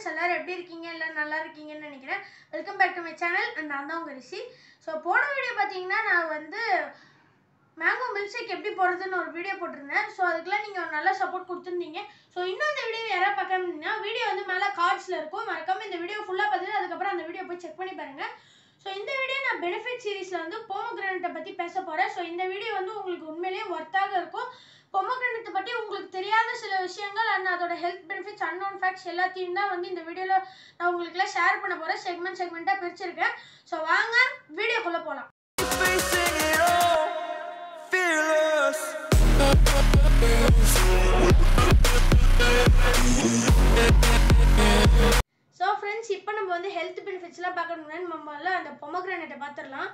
Friends எல்லாரும் எப்படி இருக்கீங்க எல்லாம் நல்லா இருக்கீங்கன்னு நினைக்கிறேன் welcome back to my channel நான் தான் உங்கள் ரிஷி ஸோ போன வீடியோ பார்த்தீங்கன்னா நான் வந்து மேங்கோ மில்க் ஷேக் எப்படி போடுறதுன்னு ஒரு வீடியோ போட்டிருந்தேன் ஸோ அதுக்கெல்லாம் நீங்கள் நல்லா சப்போர்ட் கொடுத்துருந்தீங்க ஸோ இன்னும் இந்த வீடியோ யாராவது பார்க்காம இருந்தீங்கன்னா வீடியோ வந்து மேலே கார்ட்ஸில் இருக்கும் மறக்காம இந்த வீடியோ ஃபுல்லாக பார்த்துட்டு அதுக்கப்புறம் அந்த வீடியோ போய் செக் பண்ணி பாருங்க ஸோ இந்த வீடியோ நான் பெனிஃபிட் சீரிஸில் வந்து போமோகிரானட்டை பற்றி பேச போகிறேன் ஸோ இந்த வீடியோ வந்து உங்களுக்கு உண்மையிலேயே ஒர்த்தாக இருக்கும் பொமோகிரானத்தை பற்றி உங்களுக்கு தெரியாத சில விஷயங்கள் அண்ட் அதோட ஹெல்த் பெனிஃபிட்ஸ் அன்னோன் ஃபேக்ட்ஸ் எல்லாத்தையும் தான் வந்து இந்த வீடியோவில் நான் உங்களுக்குலாம் ஷேர் பண்ண போகிறேன் செக்மெண்ட் செக்மெண்ட்டாக பிரிச்சிருக்கேன் ஸோ வாங்க வீடியோக்குள்ளே போகலாம் Facing it all, fearless. So friends இப்போ நம்ம வந்து ஹெல்த் பெனிஃபிட்ஸ்லாம் பார்க்கணும்னா நம்ம எல்லாம் அந்த பொமோகிரானட்டை பார்த்துடலாம்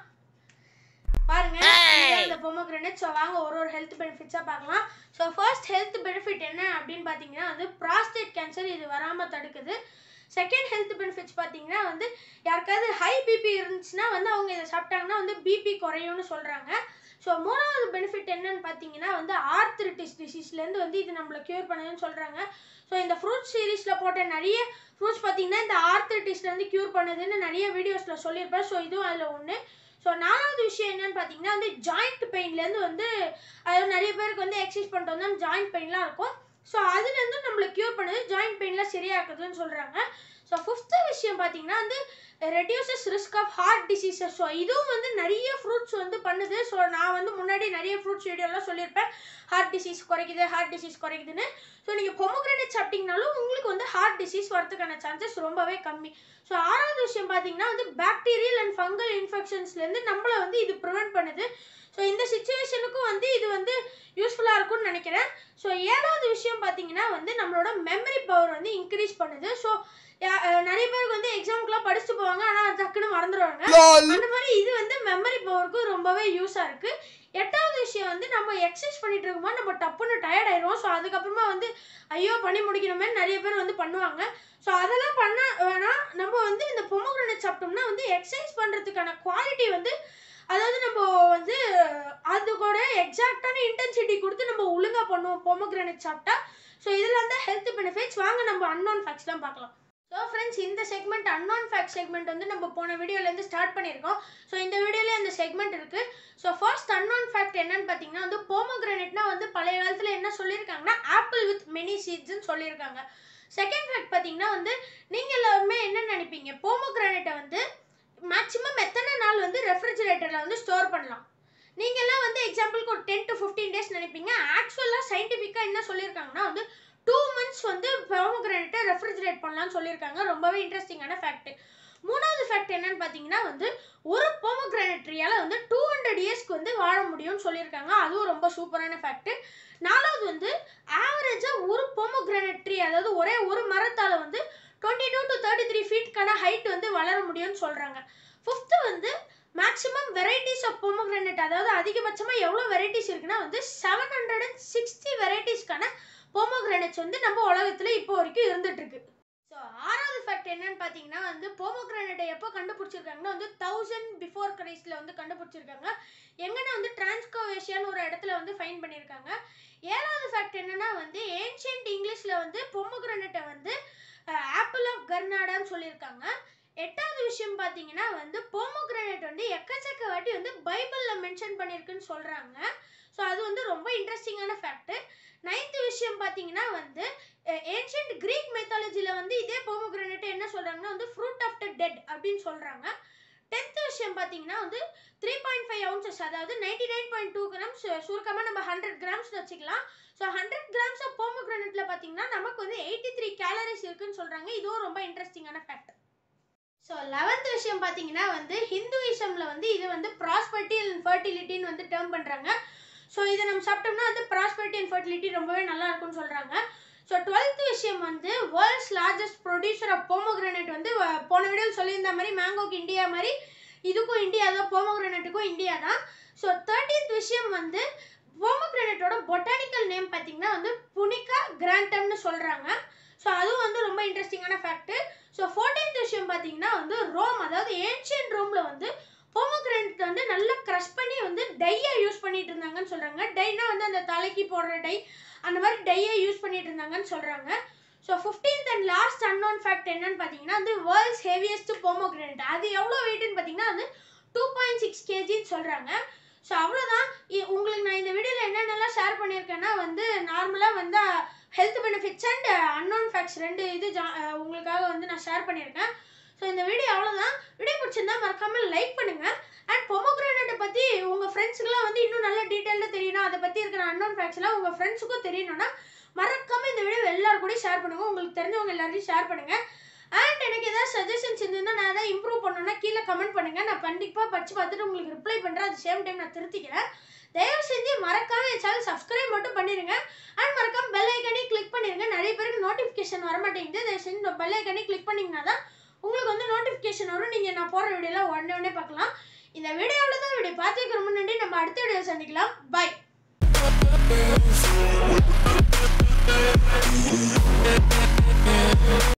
பாருங்க இதுதான் அந்த பொமோகிரானட் ஸோ வாங்க ஒரு ஒரு ஹெல்த் பெனிஃபிட்ஸாக பார்க்கலாம் ஸோ ஃபர்ஸ்ட் ஹெல்த் பெனிஃபிட் என்ன அப்படின்னு பார்த்தீங்கன்னா வந்து ப்ராஸ்டேட் கேன்சர் இது வராமல் தடுக்குது செகண்ட் ஹெல்த் பெனிஃபிட்ஸ் பார்த்தீங்கன்னா வந்து யாருக்காவது ஹை பிபி இருந்துச்சுன்னா வந்து அவங்க இதை சாப்பிட்டாங்கன்னா வந்து பிபி குறையும்னு சொல்கிறாங்க ஸோ மூணாவது பெனிஃபிட் என்னன்னு பார்த்தீங்கன்னா வந்து ஆர்த்ரிட்டிஸ் டிசீஸ்லேருந்து வந்து இது நம்மளை க்யூர் பண்ணுதுன்னு சொல்கிறாங்க ஸோ இந்த ஃப்ரூட் சீரீஸில் போட்ட நிறைய ஃப்ரூட்ஸ் பார்த்தீங்கன்னா இந்த ஆர்த்ரிட்டிஸ்லேருந்து க்யூர் பண்ணுதுன்னு நிறைய வீடியோஸில் சொல்லியிருப்பேன் ஸோ இதுவும் அதில் ஒன்று ஸோ நாலாவது விஷயம் என்னன்னு பார்த்தீங்கன்னா வந்து ஜாயிண்ட் பெயின்லேருந்து வந்து அதாவது நிறைய பேருக்கு வந்து எக்ஸசைஸ் பண்ணிட்டு வந்தால் ஜாயிண்ட் பெயின்லாம் இருக்கும் ஸோ அதுலேருந்து நம்மளை க்யூர் பண்ணுது ஜாயிண்ட் பெயின்லாம் சரியாக்குதுன்னு சொல்கிறாங்க ஸோ ஃபிஃப்த்து விஷயம் பார்த்தீங்கன்னா வந்து reduces risk of heart diseases so இதுவும் வந்து நிறைய ஃப்ரூட்ஸ் வந்து பண்ணுது ஸோ நான் வந்து முன்னாடி நிறைய ஃப்ரூட்ஸ் வீடியோலாம் சொல்லியிருப்பேன் ஹார்ட் டிசீஸ் குறைக்குது ஹார்ட் டிசீஸ் குறைக்குதுன்னு ஸோ நீங்கள் பொமோகிரானேட் சாப்பிட்டீங்கனாலும் உங்களுக்கு வந்து ஹார்ட் டிசீஸ் வரதுக்கான சான்சஸ் ரொம்பவே கம்மி ஸோ ஆறாவது விஷயம் பார்த்தீங்கன்னா வந்து பாக்டீரியல் அண்ட் ஃபங்கல் இன்ஃபெக்ஷன்ஸ்லேருந்து நம்மளை வந்து இது ப்ரிவென்ட் பண்ணுது ஸோ இந்த சுச்சுவேஷனுக்கும் வந்து இது வந்து யூஸ்ஃபுல்லாக இருக்கும்னு நினைக்கிறேன் ஸோ ஏழாவது விஷயம் பார்த்தீங்கன்னா வந்து நம்மளோட மெமரி பவர் வந்து இன்க்ரீஸ் பண்ணுது ஸோ நிறைய பேருக்கு வந்து எக்ஸாமுக்குலாம் படிச்சுட்டு போவாங்க ஆனால் டக்குன்னு மறந்துடுவாங்க அந்த மாதிரி இது வந்து மெமரி பவருக்கு ரொம்பவே யூஸாக இருக்குது எட்டாவது விஷயம் வந்து நம்ம எக்ஸசைஸ் பண்ணிட்டு இருக்கும்போது நம்ம டப்புன்னு டயர்ட் ஆயிடுவோம் ஸோ அதுக்கப்புறமா வந்து ஐயோ பண்ணி முடிக்கணுமே நிறைய பேர் வந்து பண்ணுவாங்க ஸோ அதெல்லாம் பண்ண வேணாம் நம்ம வந்து இந்த பொமோகிரானட் சாப்பிட்டோம்னா வந்து எக்ஸசைஸ் பண்ணுறதுக்கான குவாலிட்டி வந்து அதாவது நம்ம வந்து அது கூட எக்ஸாக்டான இன்டென்சிட்டி கொடுத்து நம்ம ஒழுங்காக பண்ணுவோம் பொமோகிரானட் சாப்பிட்டா ஸோ இதில் தான் ஹெல்த் பெனிஃபிட்ஸ் வாங்க நம்ம அன்னோன் ஃபேக்ட்ஸ்லாம் பார்க்கலாம் ஸோ ஃப்ரெண்ட்ஸ் இந்த செக்மெண்ட் அன்னோன் ஃபேக்ட் செக்மெண்ட் வந்து நம்ம போன வீடியோலேருந்து ஸ்டார்ட் பண்ணியிருக்கோம் ஸோ இந்த வீடியோலேயே அந்த செக்மெண்ட் இருக்குது ஸோ ஃபர்ஸ்ட் அன்னோன் ஃபேக்ட் என்னன்னு பார்த்தீங்கன்னா வந்து போமோகிரானட்னா வந்து பழைய காலத்தில் என்ன சொல்லியிருக்காங்கன்னா ஆப்பிள் வித் மெனி சீட்ஸ்னு சொல்லியிருக்காங்க செகண்ட் ஃபேக்ட் பார்த்தீங்கன்னா வந்து நீங்கள் எல்லாருமே என்ன நினைப்பீங்க போமோகிரானட்டை வந்து மேக்ஸிமம் எத்தனை நாள் வந்து ரெஃப்ரிஜிரேட்டரில் வந்து ஸ்டோர் பண்ணலாம் நீங்கள்லாம் வந்து எக்ஸாம்பிளுக்கு ஒரு டென் டு ஃபிஃப்டீன் டேஸ் நினைப்பீங்க ஆக்சுவலாக சயின்டிஃபிக்காக என்ன சொல்லியிருக்காங்கன்னா வந்து டூ மந்த்ஸ் வந்து போமோகிரானட்டை ரெஃப்ரிஜிரேட் பண்ணலாம்னு சொல்லியிருக்காங்க ரொம்பவே இன்ட்ரெஸ்டிங்கான ஃபேக்ட் மூணாவது ஃபேக்ட் என்னன்னு பார்த்தீங்கன்னா வந்து ஒரு போமோகிரானட் ட்ரீயால் வந்து டூ ஹண்ட்ரட் இயர்ஸ்க்கு வந்து வாழ முடியும்னு சொல்லியிருக்காங்க அதுவும் ரொம்ப சூப்பரான ஃபேக்ட் நாலாவது வந்து ஆவரேஜாக ஒரு போமோகிரானட் ட்ரீ அதாவது ஒரே ஒரு மரத்தால் வந்து twenty two to thirty three ஃபீட்க்கான ஹைட் வந்து வளர முடியும்னு சொல்கிறாங்க ஃபிஃப்த்து வந்து மேக்ஸிமம் வெரைட்டிஸ் ஆஃப் பொமோகிரானட் அதாவது அதிகபட்சமாக எவ்வளோ வெரைட்டிஸ் இருக்குன்னா வந்து செவன் ஹண்ட்ரட் அண்ட் சிக்ஸ்டி வெரைட்டிஸ்க்கான பொமோகிரானட்ஸ் வந்து நம்ம உலகத்தில் இப்போ வரைக்கும் இருந்துட்டு இருக்கு ஸோ ஆறாவது ஃபேக்ட் என்னன்னு பார்த்தீங்கன்னா வந்து போமோகிரானட்டை எப்போ கண்டுபிடிச்சிருக்காங்கன்னா வந்து தௌசண்ட் பிஃபோர் கிரைஸ்டில் வந்து கண்டுபிடிச்சிருக்காங்க எங்கன்னா வந்து டிரான்ஸ்கோவேஷியான்னு ஒரு இடத்துல வந்து ஃபைன் பண்ணியிருக்காங்க ஏழாவது ஃபேக்ட் என்னன்னா வந்து ஏன்ஷியன்ட் இங்கிலீஷில் வந்து பொமோகிரானட்டை வந்து ஆப்பிள் ஆஃப் கர்நாடான்னு சொல்லியிருக்காங்க எட்டாவது விஷயம் பார்த்தீங்கன்னா வந்து போமோகிரானட் வந்து எக்கச்சக்க வாட்டி வந்து பைபிளில் மென்ஷன் பண்ணியிருக்குன்னு சொல்கிறாங்க ஸோ அது வந்து ரொம்ப இன்ட்ரெஸ்டிங்கான ஃபேக்ட் நைன்த் விஷயம் பார்த்தீங்கன்னா வந்து ஏன்ஷியன்ட் கிரீக் மெத்தாலஜியில் வந்து இதே போமோகிரானட் என்ன சொல்கிறாங்கன்னா வந்து ஃப்ரூட் ஆஃப் த டெட் அப்படின்னு சொல்கிறாங்க டென்த் விஷயம் பார்த்தீங்கன்னா வந்து த்ரீ பாயிண்ட் ஃபைவ் அவுன்சஸ் அதாவது ninety nine point two grams சுருக்கமாக நம்ம ஹண்ட்ரட் கிராம்ஸ் வச்சுக்கலாம் ஸோ ஹண்ட்ரட் கிராம்ஸ் ஆஃப் போமோகிரானட்ல பார்த்தீங்கன்னா நமக்கு வந்து எயிட்டி த்ரீ கேலரிஸ் இருக்குன்னு சொல்கிறாங்க இதுவும் ரொம்ப இன்ட்ரெஸ்டிங்கான ஃபேக்ட் ஸோ லெவன்த் விஷயம் பார்த்தீங்கன்னா வந்து ஹிந்துயிசமில் வந்து இது வந்து ப்ராஸ்பர்ட்டி அண்ட் ஃபர்டிலிட்டின்னு வந்து டேர்ம் பண்ணுறாங்க ஸோ இதை நம்ம சாப்பிட்டோம்னா வந்து ப்ராஸ்பர்ட்டி அண்ட் ஃபர்டிலிட்டி ரொம்பவே நல்லா இருக்கும்னு சொல்கிறாங்க ஸோ டுவெல்த் விஷயம் வந்து world's largest producer of pomegranate வந்து வ- போன வீடியோவில் சொல்லியிருந்த மாதிரி மேங்கோக்கு இந்தியா மாதிரி இதுக்கும் இந்தியா தான் போமோகிரானட்டுக்கும் இந்தியா தான் ஸோ தேர்ட்டீன்த் விஷயம் வந்து போமோகிரானட்டோட பொட்டானிக்கல் நேம் பார்த்தீங்கன்னா வந்து புனிகா கிராண்டம்னு சொல்கிறாங்க ஸோ அதுவும் வந்து ரொம்ப இன்ட்ரெஸ்டிங்கான ஃபேக்ட் ஸோ ஃபோர்டீன்த் விஷயம் பார்த்தீங்கன்னா வந்து ரோம் அதாவது ஏன்ஷியன் ரோமில் வந்து போமோகிரானட் வந்து நல்லா க்ரஷ் பண்ணி வந்து டையை யூஸ் பண்ணிட்டு இருந்தாங்கன்னு சொல்கிறாங்க டைனா வந்து அந்த தலைக்கு போடுற டை அந்த மாதிரி டையை யூஸ் பண்ணிட்டு இருந்தாங்கன்னு சொல்கிறாங்க so fifteenth and last unknown fact என்னன்னு பார்த்தீங்கன்னா வந்து வேர்ல்ட்ஸ் ஹெவியஸ்ட் போமோகிரானட் அது எவ்வளோ வெயிட்னு பார்த்தீங்கன்னா வந்து டூ பாயிண்ட் சிக்ஸ் கேஜின்னு சொல்கிறாங்க ஸோ அவ்வளோதான் இ- உங்களுக்கு நான் இந்த வீடியோவில் என்னென்னலாம் ஷேர் பண்ணியிருக்கேன்னா வந்து நார்மலாக வந்து health benefits and unknown facts ரெண்டு இது ஜா- அஹ் உங்களுக்காக வந்து நான் ஷேர் பண்ணியிருக்கேன் ஸோ இந்த வீடியோ அவ்வளோதான் வீடியோ பிடிச்சிருந்தா மறக்காம லைக் பண்ணுங்க அண்ட் பொமோகிரானட்டை பற்றி உங்கள் ஃப்ரெண்ட்ஸுக்குலாம் வந்து இன்னும் நல்ல டீட்டெயிலாக தெரியணும் அதை பற்றி இருக்கிற அன்னோன் ஃபேக்ட்ஸ்லாம் உங்கள் ஃப்ரெண்ட்ஸுக்கும் தெரியணும்னா மறக்காம இந்த வீடியோ எல்லாரும் கூட ஷேர் பண்ணுங்க உங்களுக்கு தெரிஞ்சவங்க எல்லாரையும் ஷேர் பண்ணுங்க அண்ட் எனக்கு ஏதாவது சஜஷன்ஸ் இருந்ததுன்னா நான் ஏதாவது இம்ப்ரூவ் பண்ணணும்னா கீழே கமெண்ட் பண்ணுங்க நான் கண்டிப்பாக படிச்சு பார்த்துட்டு உங்களுக்கு ரிப்ளை பண்ணுறேன் at the சேம் டைம் நான் திருத்திக்கிறேன் தயவு செஞ்சு மறக்காம என் சேனல் சப்ஸ்கிரைப் மட்டும் பண்ணிருங்க அண்ட் மறக்காம பெல் ஐக்கனையும் கிளிக் பண்ணிருங்க நிறைய பேருக்கு நோட்டிஃபிகேஷன் வர மாட்டேங்குது தயவு செஞ்சு பெல் ஐக்கனையும் கிளிக் பண்ணிங்கன்னா தான் உங்களுக்கு வந்து நோட்டிஃபிகேஷன் வரும் நீங்கள் நான் போடுற வீடியோலாம் உடனே உடனே பார்க்கலாம் இந்த வீடியோவில் தான் வீடியோ பார்த்துக்கிற முன்னாடி நம்ம அடுத்த வீடியோ சந்திக்கலாம் பை